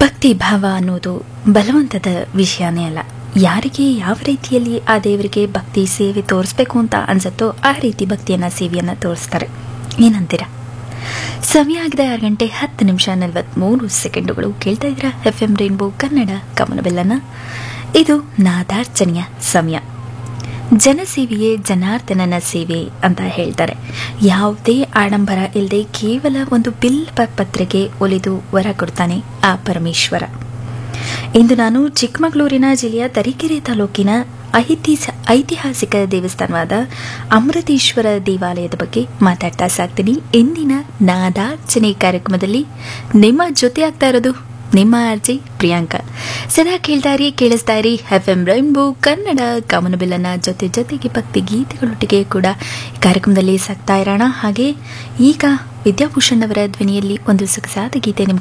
ಭಕ್ತಿ ಭಾವ ಅನ್ನೋದು ಬಲವಂತದ ವಿಷಯನೇ ಅಲ್ಲ ಯಾರಿಗೆ ಯಾವ ರೀತಿಯಲ್ಲಿ ಆ ದೇವರಿಗೆ ಭಕ್ತಿ ಸೇವೆ ತೋರಿಸ್ಬೇಕು ಅಂತ ಅನ್ಸುತ್ತೋ ಆ ರೀತಿ ಭಕ್ತಿಯನ್ನ ಸೇವೆಯನ್ನ ತೋರಿಸ್ತಾರೆ ಏನಂತೀರಾ ಸಮಯ ಆಗಿದೆ ಆರು ಗಂಟೆ ಹತ್ತು ನಿಮಿಷ ನಲವತ್ಮೂರು ಸೆಕೆಂಡುಗಳು ಕೇಳ್ತಾ ಇದ್ದೀರಾ ಎಫ್ ಎಂ ರೈನ್ಬೋ ಕನ್ನಡ ಕಮನಬೆಲ್ಲನ ಇದು ನಾದಾರ್ಚನೆಯ ಸಮಯ ಜನಸೇವೆಯೇ ಜನಾರ್ದನನ ಸೇವೆ ಅಂತ ಹೇಳ್ತಾರೆ ಯಾವುದೇ ಆಡಂಬರ ಇಲ್ಲದೆ ಕೇವಲ ಒಂದು ಬಿಲ್ ಪತ್ರೆಗೆ ಒಲಿದು ವರ ಕೊಡ್ತಾನೆ ಆ ಪರಮೇಶ್ವರ ಇಂದು ನಾನು ಚಿಕ್ಕಮಗಳೂರಿನ ಜಿಲ್ಲೆಯ ತರೀಕೆರೆ ತಾಲೂಕಿನ ಐತಿಹಾಸ ಐತಿಹಾಸಿಕ ದೇವಸ್ಥಾನವಾದ ಅಮೃತೇಶ್ವರ ದೇವಾಲಯದ ಬಗ್ಗೆ ಮಾತಾಡ್ತಾ ಸಾಕ್ತೀನಿ ಇಂದಿನ ನಾದಾರ್ಚನೆ ಕಾರ್ಯಕ್ರಮದಲ್ಲಿ ನಿಮ್ಮ ಜೊತೆ ಆಗ್ತಾ ಇರೋದು ನಿಮ್ಮ ಅರ್ಜಿ ಪ್ರಿಯಾಂಕಾ ಸದಾ ಕೇಳ್ತಾ ಇರಿ ಕೇಳಿಸ್ತಾ ಇರಿ ಎಫ್ ಎಂ ರೈನ್ಬೋ ಕನ್ನಡ ಕಮನಬಿಲ್ಲನ ಜೊತೆ ಜೊತೆಗೆ ಭಕ್ತಿ ಗೀತೆಗಳೊಟ್ಟಿಗೆ ಕೂಡ ಈ ಕಾರ್ಯಕ್ರಮದಲ್ಲಿ ಸಾಕ್ತಾ ಇರೋಣ ಹಾಗೆ ಈಗ ವಿದ್ಯಾಭೂಷಣ್ ಅವರ ಧ್ವನಿಯಲ್ಲಿ ಒಂದು ಸೊಗಸಾದ ಗೀತೆ ನಿಮ್ಗೆ